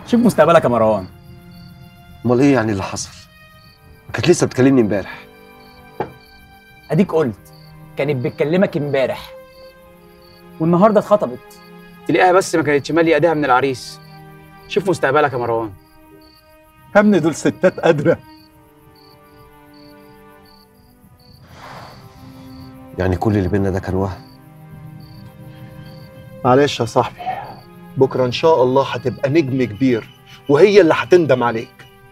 شوف مستقبلك يا مروان امال ايه يعني اللي حصل كانت لسه بتكلمني امبارح اديك قلت كانت بتكلمك امبارح والنهارده اتخطبت تلاقيها بس ما كانتش ماليه ايديها من العريس شوف مستقبلك يا مروان يا ابني دول ستات قادره يعني كل اللي بينا ده كان وهم معلش يا صاحبي بكره ان شاء الله هتبقى نجم كبير وهي اللي هتندم عليك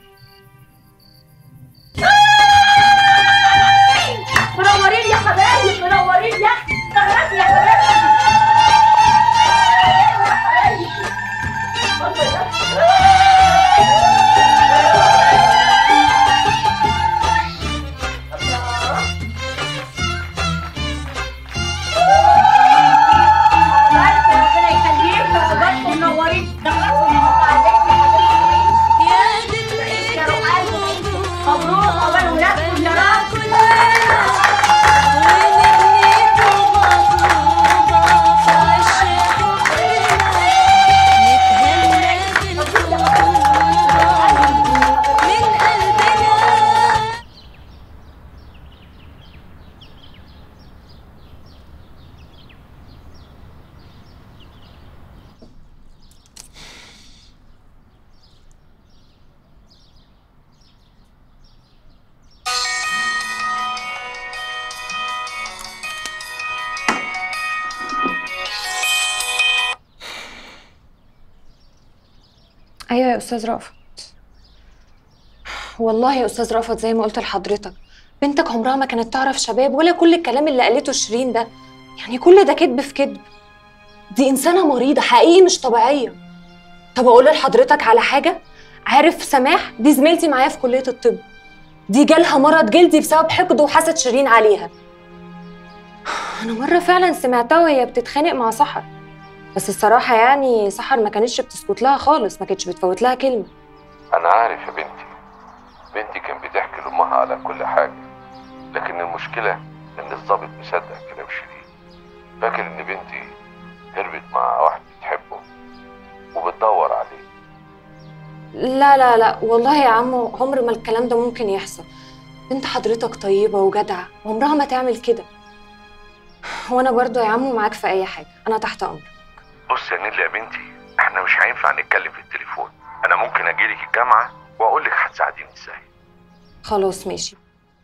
منورين يا حبايب منورين يا سهرات يا حبايب ربنا يخليك وعقبالكم منورين يا روح قلبي مبروك عقبال ولادكم يا رب ايوه يا استاذ رأفت والله يا استاذ رأفت زي ما قلت لحضرتك بنتك عمرها ما كانت تعرف شباب ولا كل الكلام اللي قالته شيرين ده يعني كل ده كذب في كذب دي انسانه مريضه حقيقي مش طبيعيه طب اقول لحضرتك على حاجه عارف سماح دي زميلتي معايا في كليه الطب دي جالها مرض جلدي بسبب حقد وحسد شيرين عليها انا مره فعلا سمعتها وهي بتتخانق مع سحر بس الصراحه يعني سحر ما كانتش بتسكت لها خالص ما كانتش بتفوت لها كلمه أنا عارف يا بنتي بنتي كان بتحكي لأمها على كل حاجة لكن المشكلة إن الضابط مصدق كلام شيرين فاكر إن بنتي هربت مع واحد بتحبه وبتدور عليه لا لا لا والله يا عمو عمر ما الكلام ده ممكن يحصل بنت حضرتك طيبة وجدعة عمرها ما تعمل كده وانا برضو يا عمو معاك في اي حاجة انا تحت امرك بص يا نيلي يا بنتي إحنا مش هينفع نتكلم في التليفون أنا ممكن أجيلك الجامعة وأقول لك هتساعديني إزاي خلاص ماشي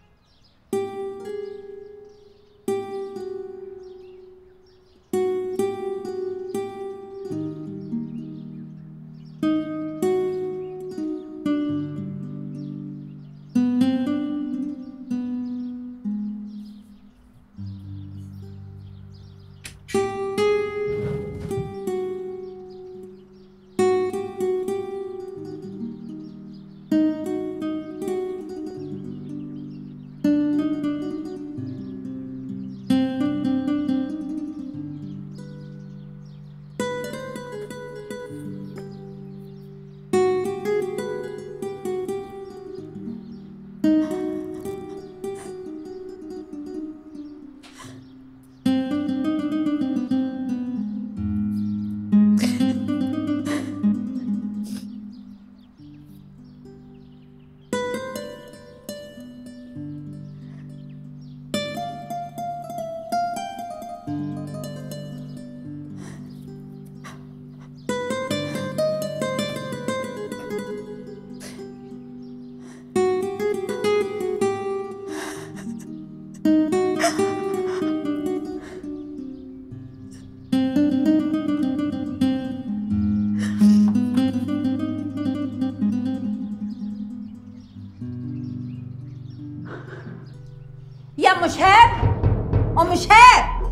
يا ام شهاب ام شهاب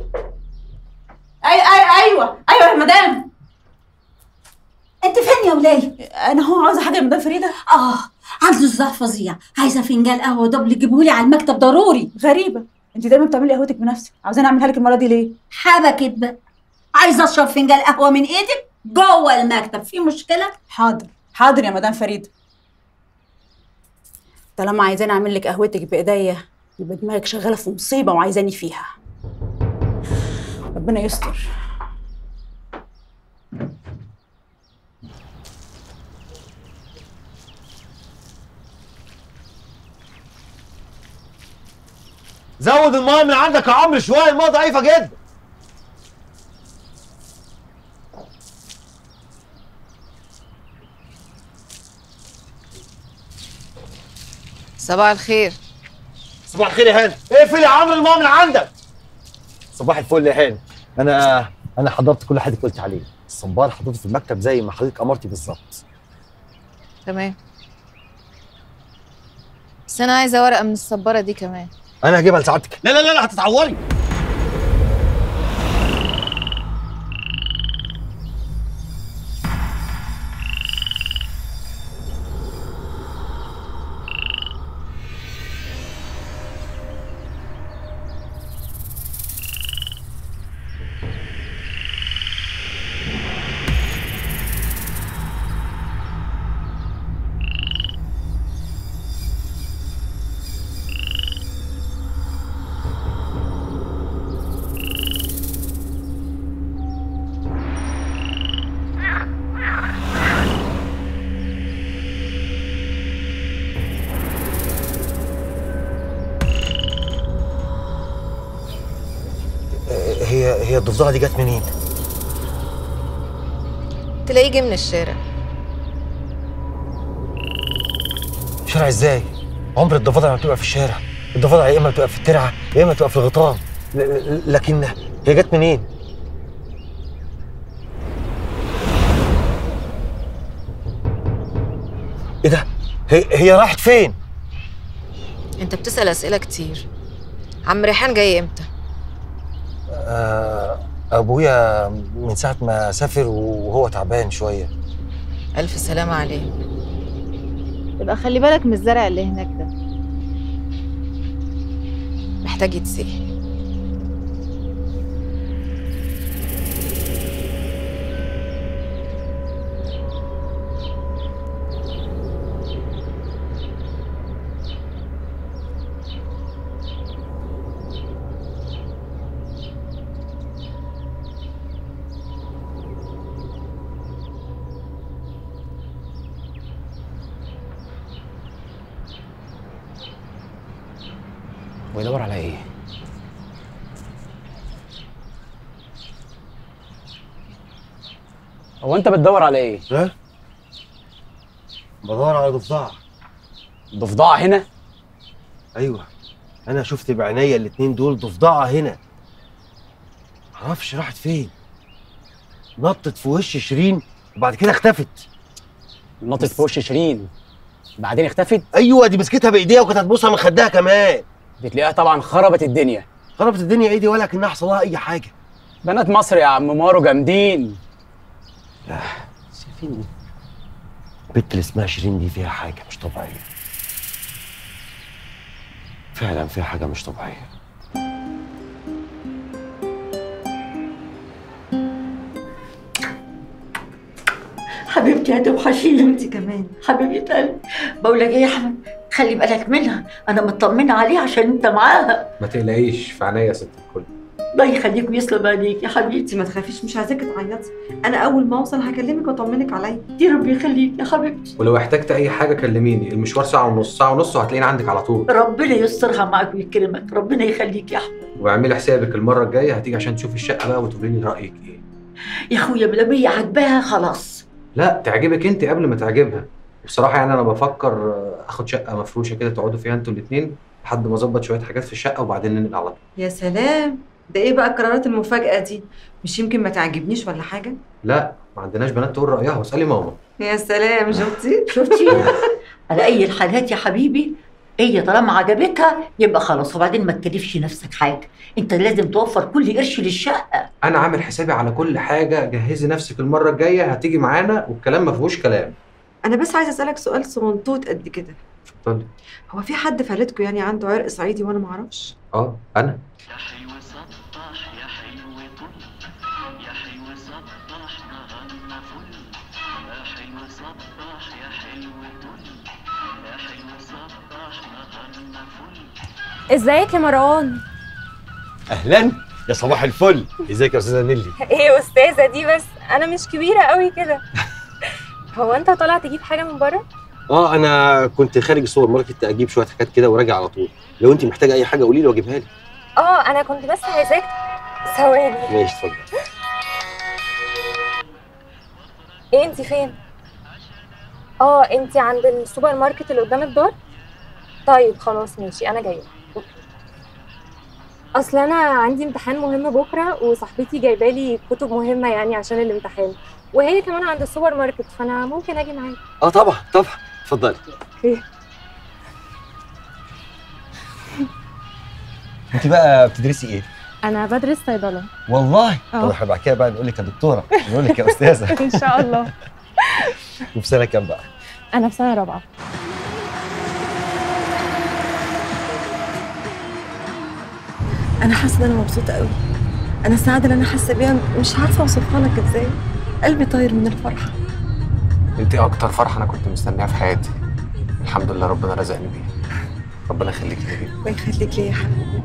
اي اي ايوه ايوه يا مدام انت فين يا ولايه؟ انا هو عاوزه حاجه يا مدام فريده اه عنده صداع فظيع عايزه فنجان قهوه دبل جيبهولي على المكتب ضروري غريبه انت دايما بتعملي قهوتك بنفسك عاوزاني اعملها لك المره دي ليه حبكت بقى عايزه اشرب فنجان قهوه من ايدك جوه المكتب في مشكله حاضر حاضر يا مدام فريده طالما عايزاني اعمل لك قهوتك بايديا يبقى دماغك شغاله في مصيبه وعايزاني فيها ربنا يستر زود الميه من عندك يا عمرو شويه الميه ضعيفه جدا صباح الخير صباح الخير يا هاني اقفل يا عمرو الميه من عندك صباح الفل يا هاني انا انا حضرت كل حاجه قلت عليه الصنبار حطيته في المكتب زي ما حضرتك امرتي بالظبط تمام بس انا عايزه ورقه من الصباره دي كمان انا هجيبها لسعادتك لا لا لا, لا هتتعوري هي هي الضفدعه دي جت منين؟ تلاقيه جه من الشارع شارع ازاي؟ عمر الضفادع ما بتبقى في الشارع الضفادع يا اما بتبقى في الترعه يا اما بتبقى في الغيطان ل- ل- لكن هي جت منين؟ ايه ده؟ هي هي راحت فين؟ انت بتسال اسئله كتير عم ريحان جاي امتى آه ابويا من ساعه ما سافر وهو تعبان شويه الف سلامه عليه يبقى خلي بالك من الزرع اللي هناك ده محتاج يتسقي ويدور على ايه؟ هو انت بتدور على ايه؟ ها؟ بدور على ضفدعه ضفدعه هنا؟ ايوه انا شفت بعينيا الاتنين دول ضفدعه هنا معرفش راحت فين نطت في وش شيرين وبعد كده اختفت نطت في وش شيرين بعدين اختفت ايوه دي مسكتها بايديها وكانت هتبوسها من خدها كمان بتلاقيها طبعا خربت الدنيا خربت الدنيا ايدي ولا كانها حصل لها اي حاجه بنات مصر يا عم مارو جامدين شايفين البت اللي اسمها شيرين دي فيها حاجه مش طبيعيه فعلا فيها حاجه مش طبيعيه حبيبتي هتوحشيني انت كمان حبيبه قلبي بقول لك ايه يا احمد خلي بالك منها انا مطمنه عليها عشان انت معاها ما تقلقيش في عينيا يا ست الكل الله يخليك ويسلم عليك يا حبيبتي انت ما تخافيش مش عايزاكي تعيطي انا اول ما اوصل هكلمك واطمنك عليا دي ربي يخليك يا حبيبتي ولو احتجت اي حاجه كلميني المشوار ساعه ونص ساعه ونص وهتلاقيني عندك على طول ربنا يسترها معاك ويكرمك ربنا يخليك يا احمد واعملي حسابك المره الجايه هتيجي عشان تشوفي الشقه بقى وتقولي لي رايك ايه يا اخويا مدام هي عاجباها خلاص لا تعجبك انت قبل ما تعجبها بصراحه يعني انا بفكر آه، اخد شقه مفروشه كده تقعدوا فيها انتوا الاثنين لحد ما اظبط شويه حاجات في الشقه وبعدين ننقل على طول يا سلام ده ايه بقى القرارات المفاجاه دي مش يمكن ما تعجبنيش ولا حاجه لا ما عندناش بنات تقول رايها واسالي ماما يا سلام شفتي شفتي على اي الحالات يا حبيبي هي طالما عجبتها يبقى خلاص وبعدين ما تكلفش نفسك حاجه انت لازم توفر كل قرش للشقه انا عامل حسابي على كل حاجه جهزي نفسك المره الجايه هتيجي معانا والكلام ما فيهوش كلام انا بس عايزه اسالك سؤال صغنطوط قد كده اتفضلي هو في حد في عيلتكم يعني عنده عرق صعيدي وانا ما اعرفش اه انا ازيك يا مروان اهلا يا صباح الفل ازيك يا استاذه نيلي ايه استاذه دي بس انا مش كبيره قوي كده هو انت طالع تجيب حاجه من بره اه انا كنت خارج السوبر ماركت اجيب شويه حاجات كده وراجع على طول لو انت محتاجه اي حاجه قولي لي واجيبها لك اه انا كنت بس عايزاك ثواني ماشي اتفضل ايه انت فين اه انت عند السوبر ماركت اللي قدام الدار طيب خلاص ماشي انا جايه أوكي. اصل انا عندي امتحان مهم بكره وصاحبتي جايبه لي كتب مهمه يعني عشان الامتحان وهي كمان عند السوبر ماركت فانا ممكن اجي معاك اه طبعا طبعا اتفضلي اوكي انت بقى بتدرسي ايه انا بدرس صيدله والله آه. طب احنا بعد كده بقى نقول لك يا دكتوره مش نقول لك يا استاذه ان شاء الله وفي سنه كام بقى انا في سنه رابعه انا حاسه ان انا مبسوطه قوي انا السعاده اللي انا حاسه بيها مش عارفه اوصفها لك ازاي قلبي طاير من الفرحه انت اكتر فرحه انا كنت مستنيها في حياتي الحمد لله ربنا رزقني بيها ربنا يخليك لي الله يخليك لي يا حبيبي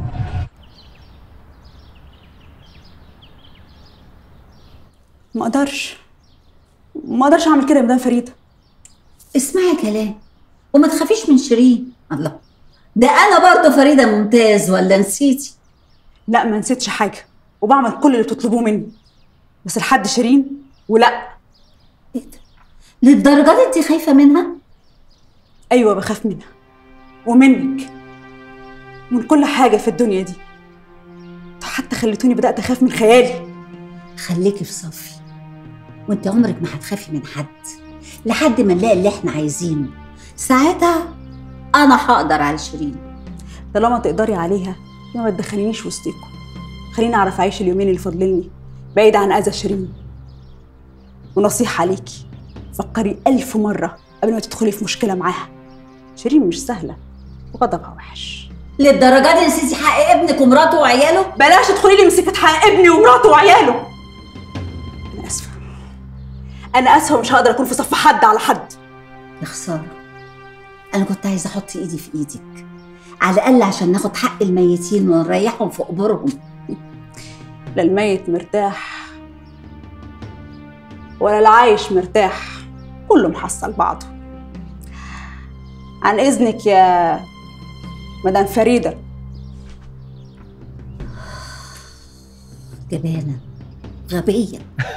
ما اقدرش ما اقدرش اعمل كده يا مدام فريده اسمعي كلام وما تخافيش من شيرين الله ده انا برضه فريده ممتاز ولا نسيتي لا ما نسيتش حاجه وبعمل كل اللي بتطلبوه مني بس لحد شيرين ولا للدرجه دي انت خايفه منها ايوه بخاف منها ومنك من كل حاجه في الدنيا دي انتوا حتى خليتوني بدات اخاف من خيالي خليكي في صفي وانت عمرك ما هتخافي من حد لحد ما نلاقي اللي احنا عايزينه ساعتها انا هقدر على شيرين طالما تقدري عليها يبقى ما تدخلينيش وسطيكم خليني اعرف اعيش اليومين اللي فاضليني بعيد عن اذى شيرين ونصيحه عليكي فكري ألف مرة قبل ما تدخلي في مشكلة معاها شيرين مش سهلة وغضبها وحش للدرجه دي نسيتي حق ابنك ومراته وعياله بلاش تدخلي لي مسكة حق ابني ومراته وعياله أنا آسفة أنا آسفة ومش هقدر أكون في صف حد على حد يا خساره انا كنت عايزه احط ايدي في ايدك على الاقل عشان ناخد حق الميتين ونريحهم في قبورهم لا الميت مرتاح ولا العايش مرتاح كله محصل بعضه عن إذنك يا مدام فريدة جبانه غبيه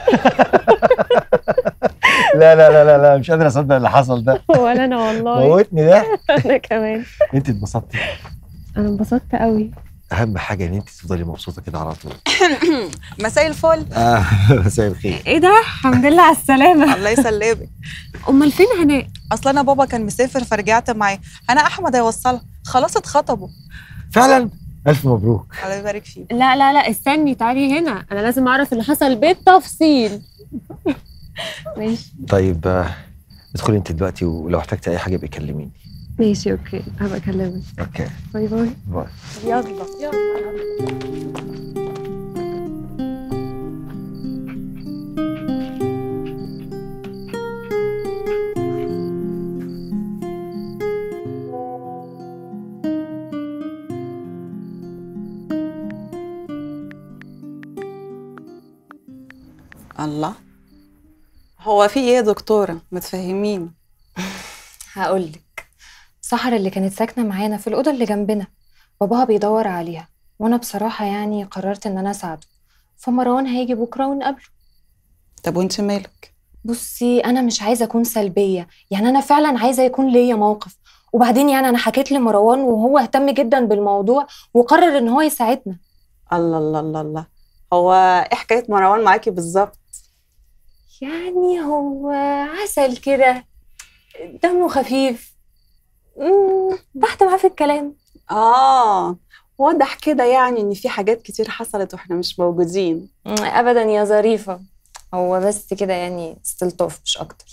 لا لا لا لا لا مش قادر اصدق اللي حصل ده ولا انا والله موتني ده انا كمان انت اتبسطتي انا انبسطت قوي اهم حاجه ان انت تفضلي مبسوطه كده على طول مساء الفل اه مساء الخير ايه ده الحمد لله على السلامه الله يسلمك امال فين هناء اصل انا بابا كان مسافر فرجعت معاه هنا احمد هيوصلها خلاص اتخطبوا فعلا الف مبروك الله يبارك فيك لا لا لا استني تعالي هنا انا لازم اعرف اللي حصل بالتفصيل ماشي طيب آه، ادخلي انت دلوقتي ولو احتجتي اي حاجه بيكلميني ماشي اوكي هبقى اكلمك اوكي باي باي باي يلا يلا الله هو في ايه يا دكتوره ما تفهميني هقولك سحر اللي كانت ساكنة معانا في الأوضة اللي جنبنا باباها بيدور عليها وأنا بصراحة يعني قررت إن أنا أساعده فمروان هيجي بكرة ونقابله طب وانت مالك بصي أنا مش عايزة أكون سلبية يعني أنا فعلا عايزة يكون ليا موقف وبعدين يعني أنا حكيت لمروان وهو اهتم جدا بالموضوع وقرر إن هو يساعدنا الله الله الله الله هو ايه حكايه مروان معاكي بالظبط يعني هو عسل كده دمه خفيف مم، تحت معاه في الكلام اه واضح كده يعني ان في حاجات كتير حصلت واحنا مش موجودين مم، ابدا يا ظريفه هو بس كده يعني استلطاف مش اكتر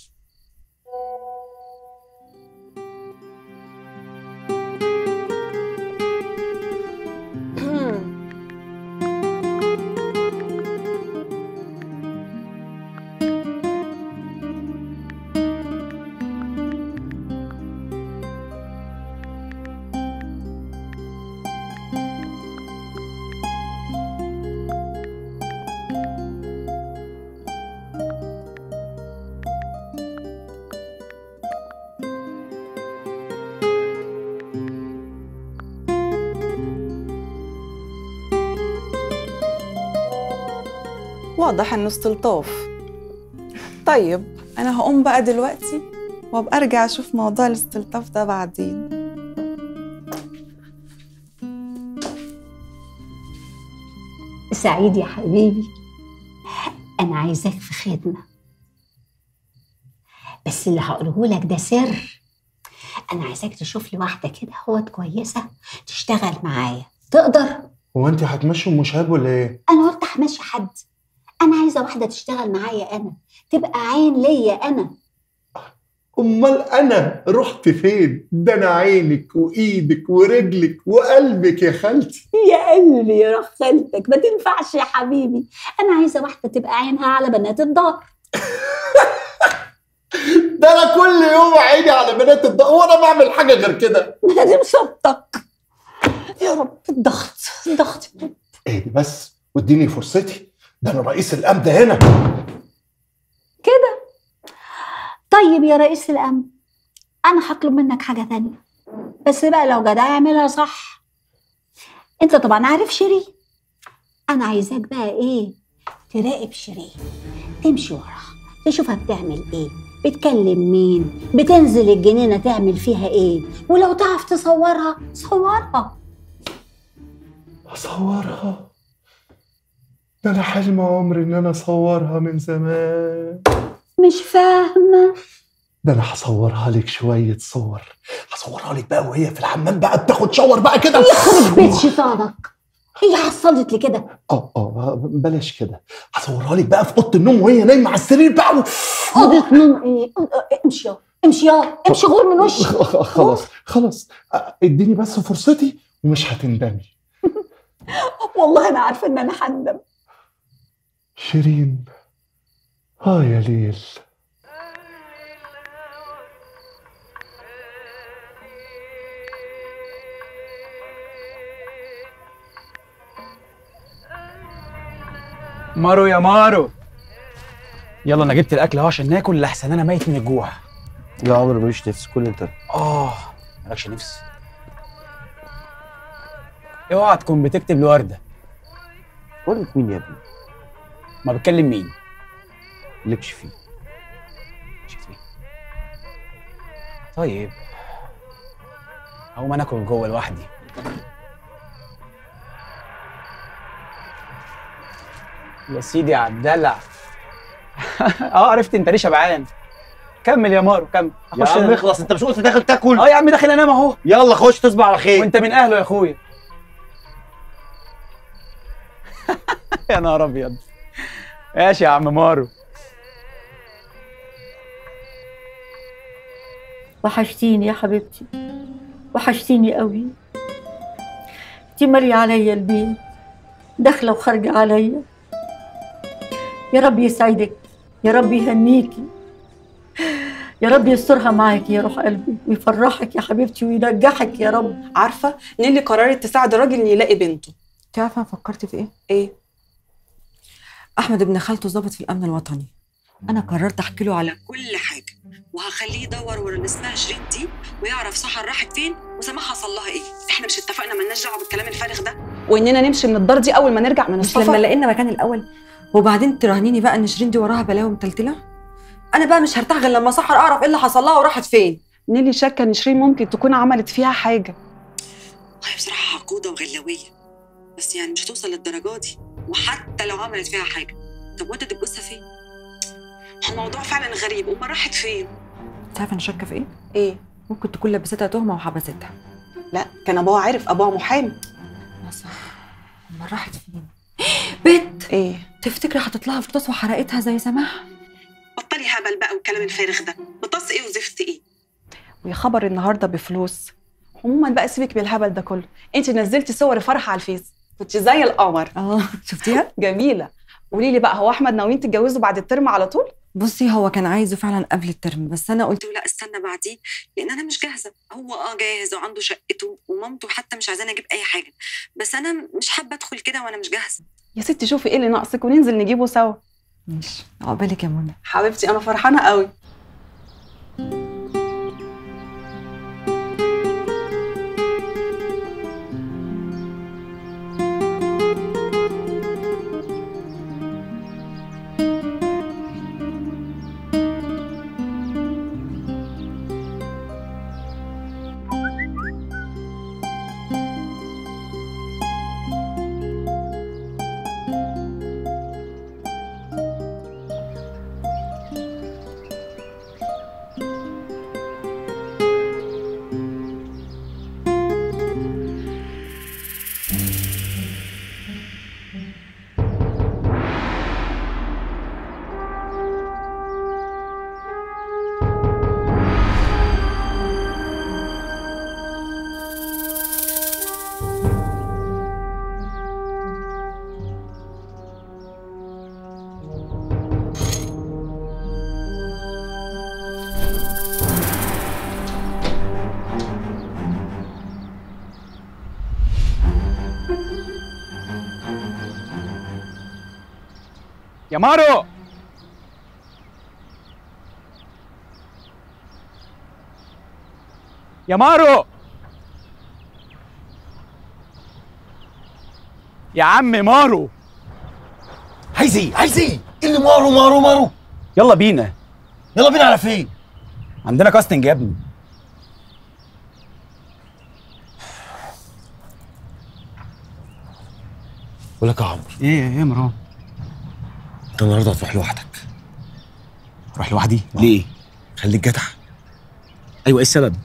واضح انه استلطاف طيب انا هقوم بقى دلوقتي وابقى ارجع اشوف موضوع الاستلطاف ده بعدين سعيد يا حبيبي انا عايزاك في خدمه بس اللي هقوله لك ده سر انا عايزاك تشوف لي واحده كده هوت كويسه تشتغل معايا تقدر هو انت هتمشي ام شهاب ولا ايه؟ انا قلت همشي حد انا عايزه واحده تشتغل معايا انا تبقى عين ليا انا امال انا رحت فين؟ ده انا عينك وايدك ورجلك وقلبك يا خالتي يا قلبي يا روح خالتك ما تنفعش يا حبيبي انا عايزه واحده تبقى عينها على بنات الدار ده انا كل يوم عيني على بنات الضوء وانا بعمل حاجه غير كده دي مصيبتك يا رب الضغط الضغط ايه بس واديني فرصتي ده انا رئيس الامن هنا كده طيب يا رئيس الامن انا هطلب منك حاجه تانية بس بقى لو جدع اعملها صح انت طبعا عارف شيرين انا عايزاك بقى ايه تراقب شيرين تمشي وراها تشوفها بتعمل ايه بتكلم مين بتنزل الجنينه تعمل فيها ايه ولو تعرف تصورها صورها اصورها ده انا حلم عمري ان انا اصورها من زمان مش فاهمه ده انا هصورها لك شويه صور هصورها لك بقى وهي في الحمام بقى بتاخد شاور بقى كده يخرب بيت شيطانك هي حصلت لي كده اه اه بلاش كده هصورها لك بقى في اوضه النوم وهي نايمه على السرير بقى و... اوضه نوم ايه امشي يا امشي يا امشي غور من وشي خلاص خلاص آه، اديني بس فرصتي ومش هتندمي والله انا عارفه ان انا هندم شيرين اه يا ليل مارو يا مارو يلا انا جبت الاكل اهو عشان ناكل لحسن انا ميت من الجوع يا عمرو ماليش نفس كل انت اه مالكش نفس اوعى تكون بتكتب لورده وردة مين يا ابني؟ ما بتكلم مين لكش فيه شفتي طيب هقوم انا اكل جوه لوحدي يا سيدي يا الدلع اه عرفت انت ليه شبعان كمل يا مارو كمل يا أخش عم أنام. اخلص انت مش قلت داخل تاكل اه يا عم داخل انام اهو يلا خش تصبح على خير وانت من اهله يا اخويا يا نهار ابيض ماشي يا عم مارو وحشتيني يا حبيبتي وحشتيني قوي انتي مالية عليا البيت داخلة وخارجة عليا يا رب يسعدك يا رب يهنيكي يا رب يسترها معاكي يا روح قلبي ويفرحك يا حبيبتي وينجحك يا رب عارفه نيلي قررت تساعد الراجل ان يلاقي بنته انت عارفه انا فكرت في ايه؟ ايه احمد ابن خالته ظابط في الامن الوطني انا قررت احكي له على كل حاجه وهخليه يدور ورا اللي اسمها شيرين دي ويعرف سحر راحت فين وسماح حصل لها ايه احنا مش اتفقنا مالناش دعوه بالكلام الفارغ ده واننا نمشي من الدار دي اول ما نرجع من مش السفر لما لقينا مكان الاول وبعدين تراهنيني بقى ان شيرين دي وراها بلاوي متلتله انا بقى مش هرتاح غير لما سحر اعرف ايه اللي حصل لها وراحت فين نيلي شاكه ان شيرين ممكن تكون عملت فيها حاجه هي بصراحه عقوده وغلاويه بس يعني مش هتوصل للدرجه دي وحتى لو عملت فيها حاجه طب وانت تبصها فين الموضوع فعلا غريب امال راحت فين انت عارفه انا شاكه في ايه ايه ممكن تكون لبستها تهمه وحبستها لا كان ابوها عارف ابوها محامي اه صح امال راحت فين بت ايه تفتكري حطت لها فلوس وحرقتها زي سماح بطلي هبل بقى والكلام الفارغ ده بطص ايه وزفت ايه ويا خبر النهارده بفلوس عموما بقى سيبك بالهبل ده كله انت نزلتي صور فرح على الفيس كنت زي القمر اه شفتيها جميله قولي لي بقى هو احمد ناويين تتجوزوا بعد الترم على طول بصي هو كان عايزه فعلا قبل الترم بس انا قلت له لا استنى بعديه لان انا مش جاهزه هو اه جاهز وعنده شقته ومامته حتى مش عايزاني اجيب اي حاجه بس انا مش حابه ادخل كده وانا مش جاهزه يا ستي شوفي ايه اللي ناقصك وننزل نجيبه سوا ماشي عقبالك يا منى حبيبتي انا فرحانه قوي يا مارو يا مارو يا عم مارو عايز ايه عايز ايه إيه اللي مارو مارو مارو يلا بينا يلا بينا على فين عندنا كاستنج يا ابني بقول لك يا عمرو ايه ايه يا مروان انت النهارده هتروح لوحدك اروح لوحدي ليه خليك جدع ايوه ايه السبب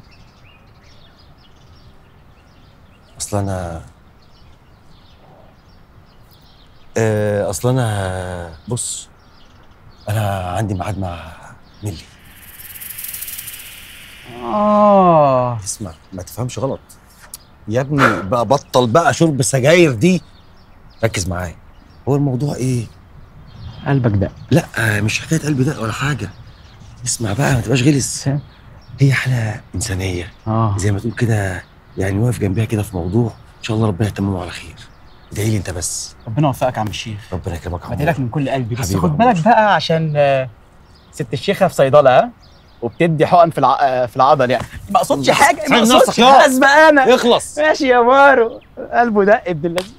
اصل انا آه، اصل انا بص انا عندي ميعاد مع نيلي اه اسمع ما تفهمش غلط يا ابني بقى بطل بقى شرب سجاير دي ركز معايا هو الموضوع ايه قلبك ده لا آه، مش حكايه قلبي ده ولا حاجه اسمع بقى ما تبقاش غلس هي حاله انسانيه اه زي ما تقول كده يعني واقف جنبها كده في موضوع ان شاء الله ربنا يتممه على خير ادعي لي انت بس ربنا يوفقك يا عم الشيخ ربنا يكرمك يا عمرو. بدعي لك من كل قلبي بس حبيبي خد يا بالك بقى عشان آه، ست الشيخه في صيدله ها وبتدي حقن في الع... آه، في العضل يعني ما اقصدش حاجه ما ساعد اقصدش نفسك يا. اسبق انا اخلص ماشي يا مارو قلبه دق ابن اللذين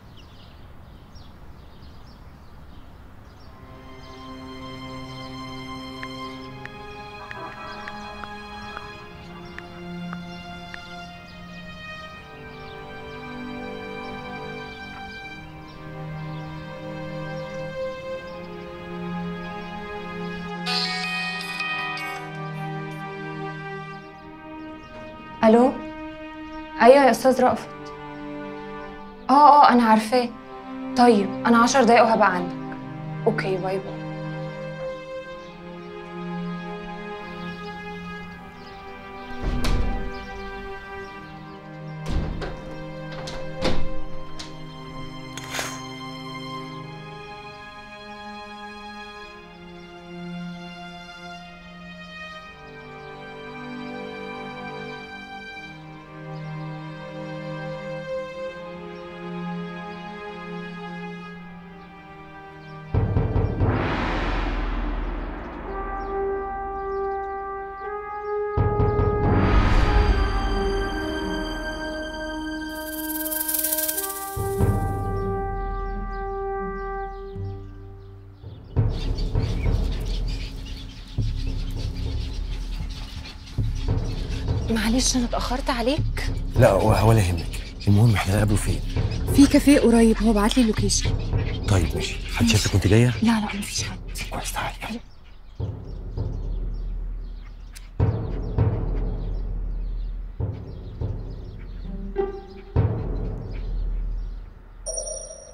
الو ايوه يا استاذ رأفت اه اه انا عارفاه طيب انا عشر دقايق وهبقى عندك اوكي باي باي معلش انا اتاخرت عليك لا ولا يهمك المهم احنا نقابله فين في كافيه قريب هو بعت لي اللوكيشن طيب ماشي حد شافك وانت جايه لا لا مفيش حد كويس تعالي يلا